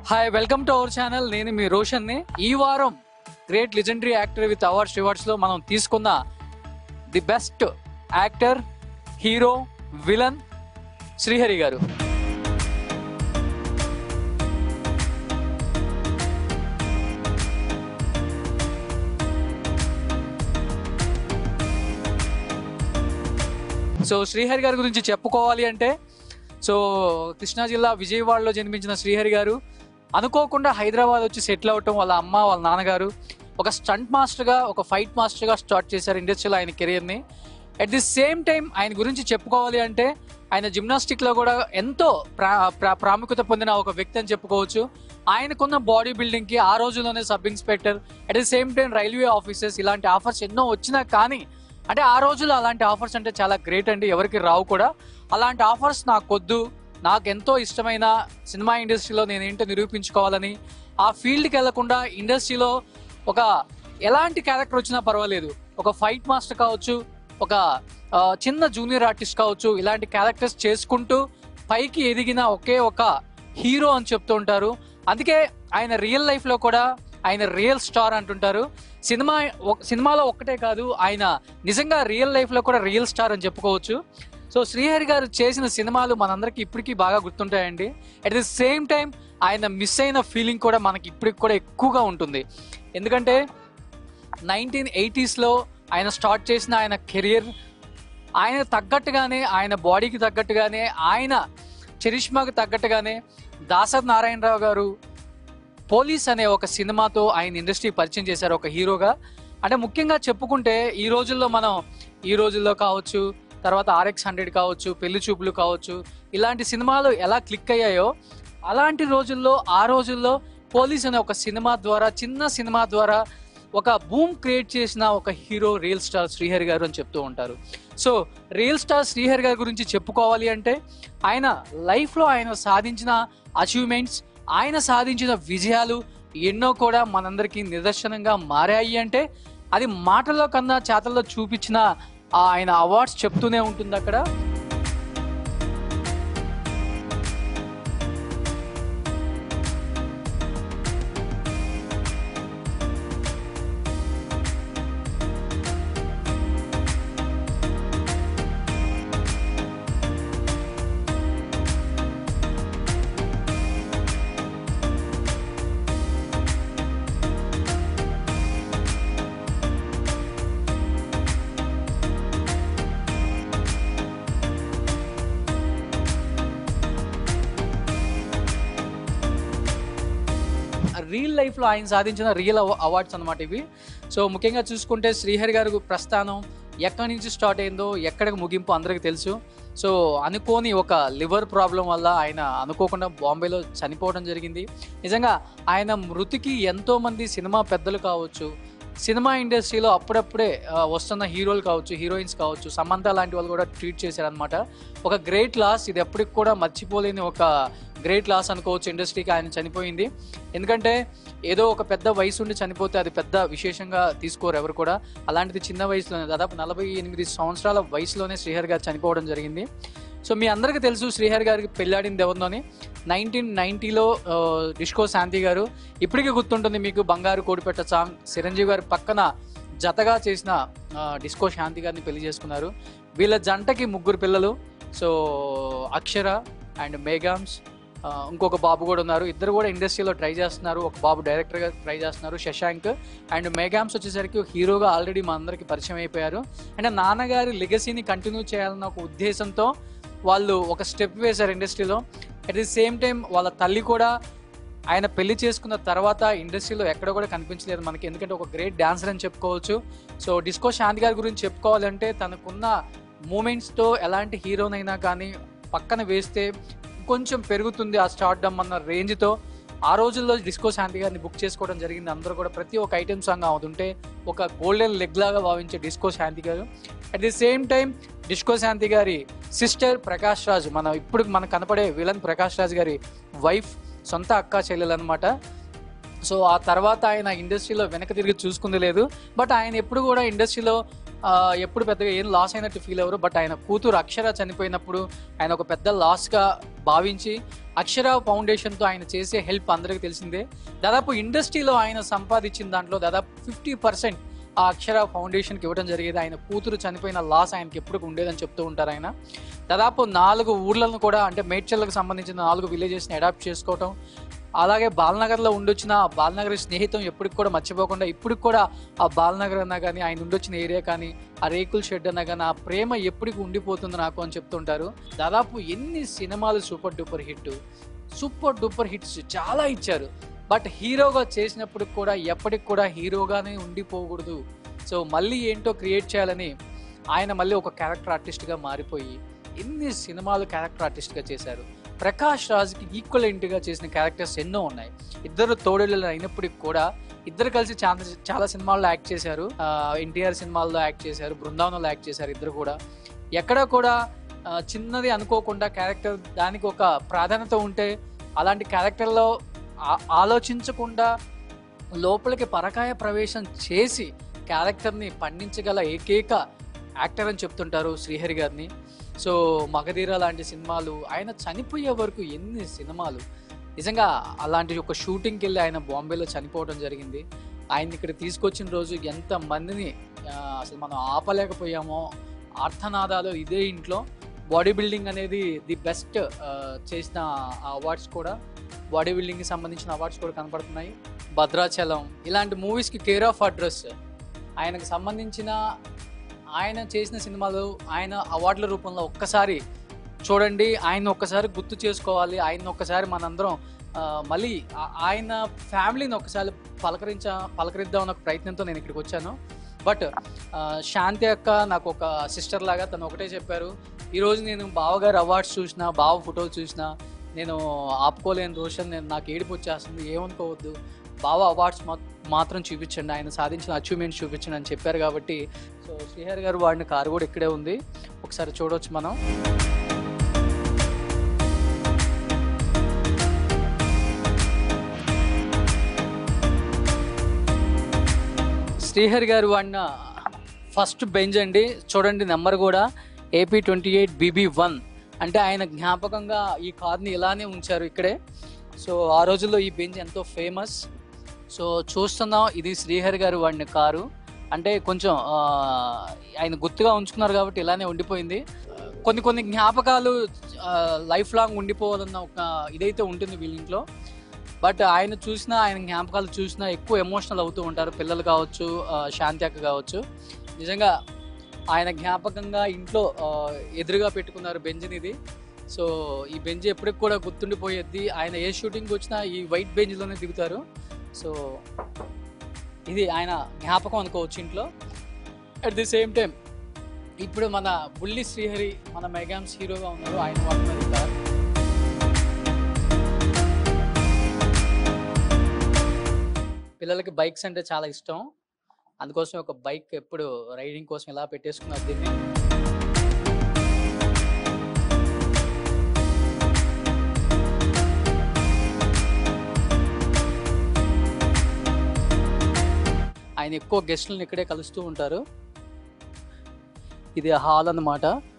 hi welcome to our channel నేను మీ రోషన్ ని ఈ వారం great legendary actor with awards rewards లో మనం తీసుకున్న the best actor hero villain Srihari గారు సో శ్రీహరి గారి గురించి చెప్పుకోవాలి అంటే సో కృష్ణా జిల్లా విజయవాడలో జన్మించిన శ్రీహరి గారు అనుకోకుండా హైదరాబాద్ వచ్చి సెటిల్ అవటం వాళ్ళ అమ్మ వాళ్ళ నాన్నగారు ఒక స్టంట్ మాస్టర్గా ఒక ఫైట్ మాస్టర్గా స్టార్ట్ చేశారు ఇండస్ట్రీలో ఆయన కెరియర్ని అట్ ది సేమ్ టైం ఆయన గురించి చెప్పుకోవాలి అంటే ఆయన జిమ్నాస్టిక్లో కూడా ఎంతో ప్రా ప్రా- ప్రాముఖ్యత పొందిన ఒక వ్యక్తి అని చెప్పుకోవచ్చు ఆయనకున్న బాడీ బిల్డింగ్కి ఆ రోజుల్లోనే sub inspector at the same time railway officers ఇలాంటి ఆఫర్స్ ఎన్నో వచ్చినా కానీ అంటే ఆ రోజుల్లో అలాంటి ఆఫర్స్ అంటే చాలా గ్రేట్ అండి ఎవరికి రావు కూడా అలాంటి ఆఫర్స్ నాకు కొద్దు నాకు ఎంతో ఇష్టమైన సినిమా ఇండస్ట్రీలో నేను ఏంటో నిరూపించుకోవాలని ఆ ఫీల్డ్కి వెళ్లకుండా ఇండస్ట్రీలో ఒక ఎలాంటి క్యారెక్టర్ వచ్చినా పర్వాలేదు ఒక ఫైట్ మాస్టర్ కావచ్చు ఒక ఆ, చిన్న జూనియర్ ఆర్టిస్ట్ కావచ్చు ఇలాంటి క్యారెక్టర్స్ చేసుకుంటూ పైకి ఎదిగిన ఒకే ఒక హీరో అని చెప్తూ ఉంటారు అందుకే ఆయన రియల్ లైఫ్లో కూడా ఆయన రియల్ స్టార్ అంటుంటారు సినిమా ఒక- సినిమాలో ఒక్కటే కాదు ఆయన నిజంగా రియల్ లైఫ్లో కూడా రియల్ స్టార్ అని చెప్పుకోవచ్చు సో శ్రీహరి గారు చేసిన సినిమాలు మనందరికి ఇప్పటికీ బాగా గుర్తుంటాయండి అట్ ది సేమ్ టైం ఆయన మిస్ అయిన ఫీలింగ్ కూడా మనకి ఇప్పటికి కూడా ఎక్కువగా ఉంటుంది ఎందుకంటే నైన్టీన్ ఎయిటీస్లో ఆయన స్టార్ట్ చేసిన ఆయన కెరియర్ ఆయన తగ్గట్టుగానే ఆయన బాడీకి తగ్గట్టుగానే ఆయన చరిష్మాకి తగ్గట్టుగానే దాసర్ నారాయణరావు గారు పోలీస్ అనే ఒక సినిమాతో ఆయన ఇండస్ట్రీ పరిచయం చేశారు ఒక హీరోగా అంటే ముఖ్యంగా చెప్పుకుంటే ఈ రోజుల్లో మనం ఈ రోజుల్లో కావచ్చు తర్వాత ఆర్ఎక్స్ హండ్రెడ్ కావచ్చు పెళ్లి చూపులు కావచ్చు ఇలాంటి సినిమాలు ఎలా క్లిక్ అయ్యాయో అలాంటి రోజుల్లో ఆ రోజుల్లో పోలీస్ అనే ఒక సినిమా ద్వారా చిన్న సినిమా ద్వారా ఒక బూమ్ క్రియేట్ చేసిన ఒక హీరో రియల్ స్టార్ శ్రీహరి గారు అని చెప్తూ ఉంటారు సో రియల్ స్టార్ శ్రీహరి గారి గురించి చెప్పుకోవాలి అంటే ఆయన లైఫ్లో ఆయన సాధించిన అచీవ్మెంట్స్ ఆయన సాధించిన విజయాలు ఎన్నో కూడా మనందరికీ నిదర్శనంగా మారాయి అంటే అది మాటల్లో కన్నా చేతల్లో చూపించిన ఆ ఆయన అవార్డ్స్ చెప్తూనే ఉంటుంది అక్కడ రియల్ లైఫ్లో ఆయన సాధించిన రియల్ అవార్డ్స్ అన్నమాట ఇవి సో ముఖ్యంగా చూసుకుంటే శ్రీహరి గారి ప్రస్థానం ఎక్కడి నుంచి స్టార్ట్ అయిందో ఎక్కడికి ముగింపు అందరికీ తెలుసు సో అనుకోని ఒక లివర్ ప్రాబ్లం వల్ల ఆయన అనుకోకుండా బాంబేలో చనిపోవడం జరిగింది నిజంగా ఆయన మృతికి ఎంతోమంది సినిమా పెద్దలు కావచ్చు సినిమా ఇండస్ట్రీలో అప్పుడప్పుడే ఆ, వస్తున్న హీరోలు కావచ్చు హీరోయిన్స్ కావచ్చు సమంత లాంటి వాళ్ళు కూడా ట్రీట్ చేశారనమాట ఒక గ్రేట్ లాస్ ఇది ఎప్పటికి కూడా మర్చిపోలేని ఒక గ్రేట్ లాస్ అనుకోవచ్చు ఇండస్ట్రీకి ఆయన చనిపోయింది ఎందుకంటే ఏదో ఒక పెద్ద వయసు ఉండి చనిపోతే అది పెద్ద విశేషంగా తీసుకోరు ఎవరు కూడా అలాంటిది చిన్న వయసులోనే దాదాపు నలభై ఎనిమిది సంవత్సరాల వయసులోనే శ్రీహరి గారు చనిపోవడం జరిగింది సో మీ అందరికీ తెలుసు శ్రీహరి గారికి పెళ్ళాడింది ఎవరినోని నైన్టీన్ నైన్టీలో డిస్కో శాంతి గారు ఇప్పటికీ గుర్తుంటుంది మీకు బంగారు కోడిపెట్ట సాంగ్ చిరంజీవి గారి పక్కన జతగా చేసిన ఆ, డిస్కో శాంతి గారిని పెళ్లి చేసుకున్నారు వీళ్ళ జంటకి ముగ్గురు పిల్లలు సో అక్షర అండ్ మేఘామ్స్ ఆ, ఇంకొక బాబు కూడా ఉన్నారు ఇద్దరు కూడా ఇండస్ట్రీలో ట్రై చేస్తున్నారు ఒక బాబు డైరెక్టర్గా ట్రై చేస్తున్నారు శశాంక్ అండ్ మేఘామ్స్ వచ్చేసరికి హీరోగా ఆల్రెడీ మా అందరికి పరిచయం అయిపోయారు అంటే నాన్నగారి లెగసీని కంటిన్యూ చేయాలన్న ఒక ఉద్దేశంతో వాళ్ళు ఒక స్టెప్ వేశారు ఇండస్ట్రీలో అట్ ది సేమ్ టైం వాళ్ళ తల్లి కూడా ఆయన పెళ్లి చేసుకున్న తర్వాత ఇండస్ట్రీలో ఎక్కడ కూడా కనిపించలేదు మనకి ఎందుకంటే ఒక గ్రేట్ డాన్సర్ అని చెప్పుకోవచ్చు సో డిస్కో శాంతి గారి గురించి చెప్పుకోవాలంటే తనకున్న మూమెంట్స్తో ఎలాంటి హీరోనైనా కానీ పక్కన వేస్తే కొంచెం పెరుగుతుంది ఆ స్టార్డమ్ అన్న రేంజ్తో ఆ రోజుల్లో డిస్కో శాంతి గారిని బుక్ చేసుకోవడం జరిగింది అందరూ కూడా ప్రతి ఒక్క ఐటెం సాంగ్ అవుతుంటే ఒక గోల్డెన్ లెగ్ లాగా భావించే డిస్కో శాంతి గారు at the same time disco Shanti గారి సిస్టర్ ప్రకాష్ రాజ్ మన ఇప్పుడు మనకు కనపడే విలన్ ప్రకాష్ రాజ్ గారి వైఫ్ సొంత అక్క చెల్లెలు అనమాట సో ఆ తర్వాత ఆయన ఇండస్ట్రీలో వెనక తిరిగి చూసుకుంది లేదు బట్ ఆయన ఎప్పుడు కూడా ఇండస్ట్రీలో ఆ, ఎప్పుడు పెద్దగా ఏం లాస్ అయినట్టు ఫీల్ అవ్వరు బట్ ఆయన కూతురు అక్షర చనిపోయినప్పుడు ఆయన ఒక పెద్ద లాస్గా భావించి అక్షర ఫౌండేషన్తో ఆయన చేసే హెల్ప్ అందరికీ తెలిసిందే దాదాపు ఇండస్ట్రీలో ఆయన సంపాదించిన దాంట్లో దాదాపు ఫిఫ్టీ పర్సెంట్ ఆ అక్షర ఫౌండేషన్కి ఇవ్వడం జరిగేది ఆయన కూతురు చనిపోయిన లాస్ ఆయనకి ఎప్పుడు ఉండేదని చెప్తూ ఉంటారు ఆయన దాదాపు నాలుగు ఊర్లను కూడా అంటే మేడ్చల్లకు సంబంధించిన నాలుగు విలేజెస్ని అడాప్ట్ చేసుకోవటం అలాగే బాలనగర్లో ఉండొచ్చిన ఆ బాలనగర్ స్నేహితం ఎప్పటికి కూడా మర్చిపోకుండా ఇప్పటికి కూడా ఆ బాలనగర్ అన్నా కానీ ఆయన ఉండొచ్చిన ఏరియా కానీ ఆ రేకుల షెడ్ అన్నా కానీ ఆ ప్రేమ ఎప్పటికి ఉండిపోతుంది నాకు అని చెప్తుంటారు దాదాపు ఎన్ని సినిమాలు super duper hit super duper hits చాలా ఇచ్చారు బట్ హీరోగా చేసినప్పటికి కూడా ఎప్పటికి కూడా హీరోగానే ఉండిపోకూడదు సో మళ్ళీ ఏంటో క్రియేట్ చేయాలని ఆయన మళ్ళీ ఒక క్యారెక్టర్ ఆర్టిస్ట్గా మారిపోయి ఎన్ని సినిమాలు క్యారెక్టర్ ఆర్టిస్ట్గా చేశారు ప్రకాష్ రాజ్కి ఈక్వలెంట్గా చేసిన క్యారెక్టర్స్ ఎన్నో ఉన్నాయి ఇద్దరు తోడేళ్ళు అయినప్పటికి కూడా ఇద్దరు కలిసి చాలా చాలా సినిమాల్లో యాక్ట్ చేశారు ఎన్టీఆర్ సినిమాల్లో యాక్ట్ చేశారు బృందావనంలో యాక్ట్ చేశారు ఇద్దరు కూడా ఎక్కడ కూడా ఆ, చిన్నది అనుకోకుండా క్యారెక్టర్ దానికి ఒక ప్రాధాన్యత ఉంటే అలాంటి క్యారెక్టర్లో ఆ- ఆలోచించకుండా లోపలికి పరకాయ ప్రవేశం చేసి క్యారెక్టర్ని పండించగల ఏకైక యాక్టర్ అని చెప్తుంటారు శ్రీహరి గారిని సో మగధీర లాంటి సినిమాలు ఆయన చనిపోయే వరకు ఎన్ని సినిమాలు నిజంగా అలాంటి ఒక షూటింగ్కి వెళ్ళి ఆయన బాంబేలో చనిపోవడం జరిగింది ఆయన ఇక్కడ తీసుకొచ్చిన రోజు ఎంత మందిని ఆ, అసలు మనం ఆపలేకపోయామో ఆర్థనాదాలు ఇదే ఇంట్లో బాడీ బిల్డింగ్ అనేది ది బెస్ట్ చేసిన అవార్డ్స్ కూడా బాడీ బిల్డింగ్కి సంబంధించిన అవార్డ్స్ కూడా కనపడుతున్నాయి భద్రాచలం ఇలాంటి మూవీస్కి కేర్ ఆఫ్ అడ్రస్ ఆయనకు సంబంధించిన ఆయన చేసిన సినిమాలు ఆయన అవార్డుల రూపంలో ఒక్కసారి చూడండి ఆయన ఒక్కసారి గుర్తు చేసుకోవాలి ఆయన ఒక్కసారి మనందరం ఆ, మళ్ళీ ఆ- ఆయన ఫ్యామిలీని ఒకసారి పలకరించ పలకరిద్దాం అన్న ప్రయత్నంతో నేను ఇక్కడికి వచ్చాను బట్ శాంతి అక్క నాకు ఒక సిస్టర్ లాగా తను ఒకటే చెప్పారు ఈరోజు నేను బావగారు అవార్డ్స్ చూసిన బావ ఫోటోలు చూసిన నేను ఆపుకోలేని రోషన్ నేను నాకు ఏడుపు వచ్చేస్తుంది ఏమనుకోవద్దు బావ అవార్డ్స్ మాత్రం చూపించండి ఆయన సాధించిన అచీవ్మెంట్స్ చూపించండి అని చెప్పారు కాబట్టి సో శ్రీహరి గారు వాడిన కారు కూడా ఇక్కడే ఉంది ఒకసారి చూడవచ్చు మనం శ్రీహరి గారు వాడిన ఫస్ట్ బెంచ్ అండి చూడండి నెంబర్ కూడా AP twenty eight BB one అంటే ఆయన జ్ఞాపకంగా ఈ కార్ని ఇలానే ఉంచారు ఇక్కడే సో ఆ రోజుల్లో ఈ బెంచ్ ఎంతో ఫేమస్ సో చూస్తున్నాం ఇది శ్రీహరి గారు వాడిన కారు అంటే కొంచెం ఆ, ఆయన గుర్తుగా ఉంచుకున్నారు కాబట్టి ఇలానే ఉండిపోయింది కొన్ని కొన్ని జ్ఞాపకాలు లైఫ్ లాంగ్ ఉండిపోవాలన్న ఒక ఇదైతే ఉంటుంది వీళ్ళ ఇంట్లో బట్ ఆయన చూసినా ఆయన జ్ఞాపకాలు చూసినా ఎక్కువ ఎమోషనల్ అవుతూ ఉంటారు పిల్లలు కావచ్చు ఆ, శాంతి అక్క కావచ్చు నిజంగా ఆయన జ్ఞాపకంగా ఇంట్లో ఆ, ఎదురుగా పెట్టుకున్నారు బెంచ్ని ఇది సో ఈ బెంచ్ ఎప్పటికి కూడా గుర్తుండిపోయేది ఆయన ఏ షూటింగ్ వచ్చినా ఈ వైట్ బెంచ్లోనే దిగుతారు సో ఇది ఆయన జ్ఞాపకం అనుకోవచ్చు ఇంట్లో అట్ ది సేమ్ టైం ఇప్పుడు మన బుల్లి శ్రీహరి మన మెగామ్స్ హీరోగా ఉన్నారు ఆయన వాడుతున్నారు ఈ కార్ పిల్లలకి బైక్స్ అంటే చాలా ఇష్టం అందుకోసం ఒక బైక్ ఎప్పుడు రైడింగ్ కోసం ఇలా పెట్టేసుకున్నారు దీన్ని ఆయన ఎక్కువ గెస్టులను ఇక్కడే కలుస్తూ ఉంటారు ఇది హాల్ అన్నమాట